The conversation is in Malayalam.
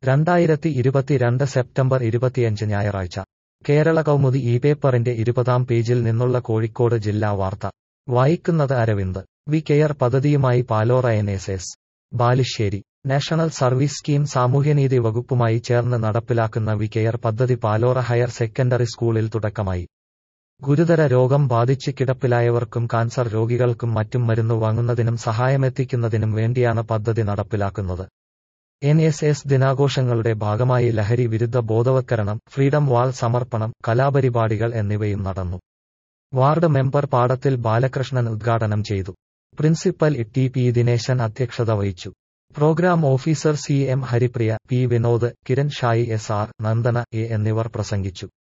രണ്ടായിരത്തി ഇരുപത്തിരണ്ട് സെപ്റ്റംബർ ഇരുപത്തിയഞ്ച് ഞായറാഴ്ച കേരള കൗമുദി ഈ പേപ്പറിന്റെ ഇരുപതാം പേജിൽ നിന്നുള്ള കോഴിക്കോട് ജില്ലാ വാർത്ത വായിക്കുന്നത് അരവിന്ദ് വി കെയർ പദ്ധതിയുമായി Palora N S S Balussery national service scheme സാമൂഹ്യനീതി വകുപ്പുമായി ചേർന്ന് നടപ്പിലാക്കുന്ന വി കെയർ പദ്ധതി പാലോറ ഹയർ സെക്കൻഡറി സ്കൂളിൽ തുടക്കമായി ഗുരുതര രോഗം ബാധിച്ച് കിടപ്പിലായവർക്കും കാൻസർ രോഗികൾക്കും മറ്റും മരുന്ന് വാങ്ങുന്നതിനും സഹായമെത്തിക്കുന്നതിനും വേണ്ടിയാണ് പദ്ധതി നടപ്പിലാക്കുന്നത് എൻ എസ് എസ് ദിനാഘോഷങ്ങളുടെ ഭാഗമായി ലഹരി വിരുദ്ധ ബോധവത്കരണം ഫ്രീഡം വാൾ സമർപ്പണം കലാപരിപാടികൾ എന്നിവയും നടന്നു വാർഡ് മെമ്പർ പാടത്തിൽ ബാലകൃഷ്ണൻ ഉദ്ഘാടനം ചെയ്തു പ്രിൻസിപ്പൽ ടി പി ദിനേശൻ അധ്യക്ഷത വഹിച്ചു programme officer C M Haripriya P Vinod Kiran Shai S R Nandana A എന്നിവർ പ്രസംഗിച്ചു